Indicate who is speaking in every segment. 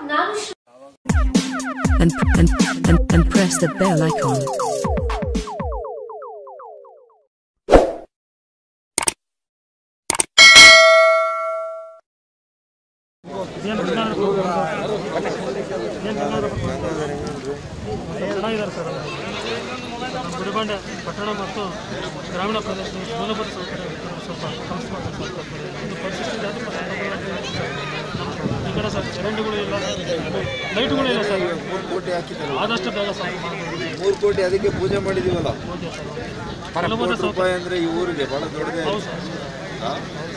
Speaker 1: ನಾನು
Speaker 2: and, and, and, and press the bell icon.
Speaker 3: ಚೆನ್ನಾಗಿದ್ದಾರೆ sir ಅವರು. ನಮ್ಮ ಗುಡಿಬಂಡೆ ಪಟ್ಟಣ ಮತ್ತು ಗ್ರಾಮೀಣ ಪ್ರದೇಶದಲ್ಲಿ ಮೂಲಭೂತ ಸೌಕರ್ಯ ಸ್ವಲ್ಪ ಸಮಸ್ಯೆ ಮಾಡ್ತಾರೆ ಒಂದು ಪರಿಶಿಷ್ಟ ಜಾತಿ ಮತ್ತು ಈ ಕಡೆ ಸರ್ ಚರಂಡಿಗಳು ಇಲ್ಲ ಲೈಟ್ಗಳು ಇಲ್ಲ ಸರ್
Speaker 4: ಮೂರು ಕೋಟಿ ಹಾಕಿದ್ದಾರೆ
Speaker 3: ಆದಷ್ಟು ಬೇಗ ಸರ್ ಮಾಡ್ಬೋದು.
Speaker 4: ಮೂರು ಕೋಟಿ ಅದಕ್ಕೆ ಪೂಜೆ ಮಾಡಿದೀವಲ್ಲ
Speaker 3: ಓಕೆ ಸರ್
Speaker 4: ಮೂರು ಕೋಟಿ ರೂಪಾಯಿ ಅಂದ್ರೆ ಈ ಊರಿಗೆ ಬಹಳ ದೊಡ್ಡದೇ
Speaker 3: ಹೌದು ಸರ್
Speaker 4: ಹಾ?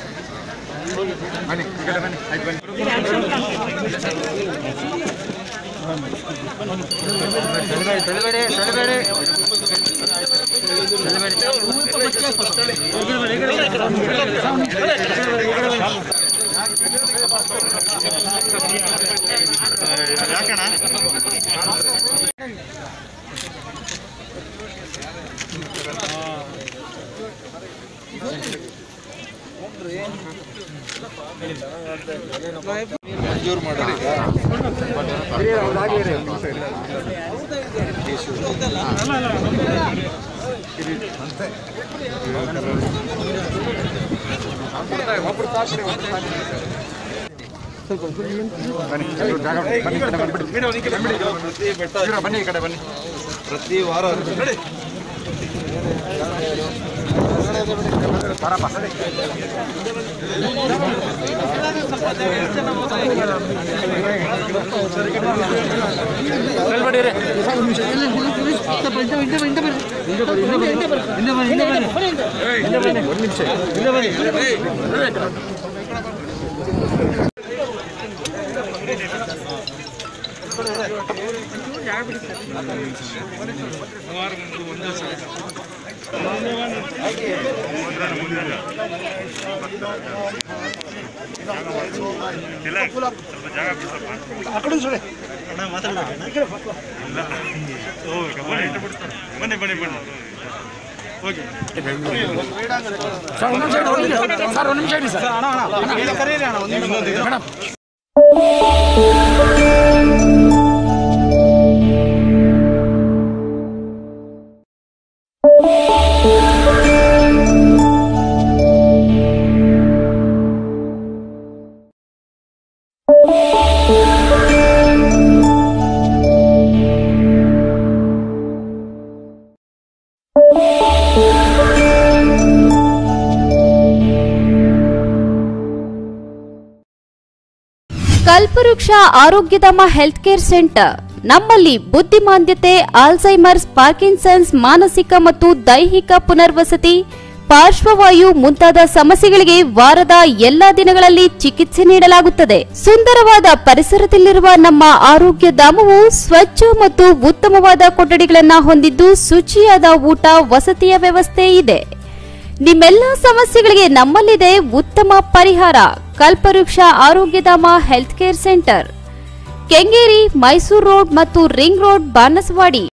Speaker 4: ಮಂಜೂರು ಮಾಡೋದು ಪ್ರತಿ ಬೆಟ್ಟ ಬನ್ನಿ ಈ ಕಡೆ ಬನ್ನಿ ಪ್ರತಿ ವಾರ
Speaker 5: ಬನ್ನಿ ಬನ್ನಿ ಬನ್ನಿ ಓಕೆ
Speaker 6: ಕಲ್ಪವೃಕ್ಷ ಆರೋಗ್ಯಧಾಮ ಹೆಲ್ತ್ ಕೇರ್ ಸೆಂಟರ್ ನಮ್ಮಲ್ಲಿ ಬುದ್ಧಿಮಾಂದ್ಯತೆ ಆಲ್ಝೈಮರ್ಸ್ ಪಾರ್ಕಿನ್ಸನ್ಸ್ ಮಾನಸಿಕ ಮತ್ತು ದೈಹಿಕ ಪುನರ್ವಸತಿ ಪಾರ್ಶ್ವವಾಯು ಮುಂತಾದ ಸಮಸ್ಯೆಗಳಿಗೆ ವಾರದ ಎಲ್ಲಾ ದಿನಗಳಲ್ಲಿ ಚಿಕಿತ್ಸೆ ನೀಡಲಾಗುತ್ತದೆ ಸುಂದರವಾದ ಪರಿಸರದಲ್ಲಿರುವ ನಮ್ಮ ಆರೋಗ್ಯ ಧಾಮವು ಸ್ವಚ್ಛ ಮತ್ತು ಉತ್ತಮವಾದ ಕೊಠಡಿಗಳನ್ನ ಹೊಂದಿದ್ದು ಶುಚಿಯಾದ ಊಟ ವಸತಿಯ ವ್ಯವಸ್ಥೆ ಇದೆ ನಿಮ್ಮೆಲ್ಲ ಸಮಸ್ಯೆಗಳಿಗೆ ನಮ್ಮಲ್ಲಿದೆ ಉತ್ತಮ ಪರಿಹಾರ Kalpavriksha Arogyadhama health care centre Kengeri Mysuru road ಮತ್ತು ರಿಂಗ್ ರೋಡ್ ಬಾನಸವಾಡಿ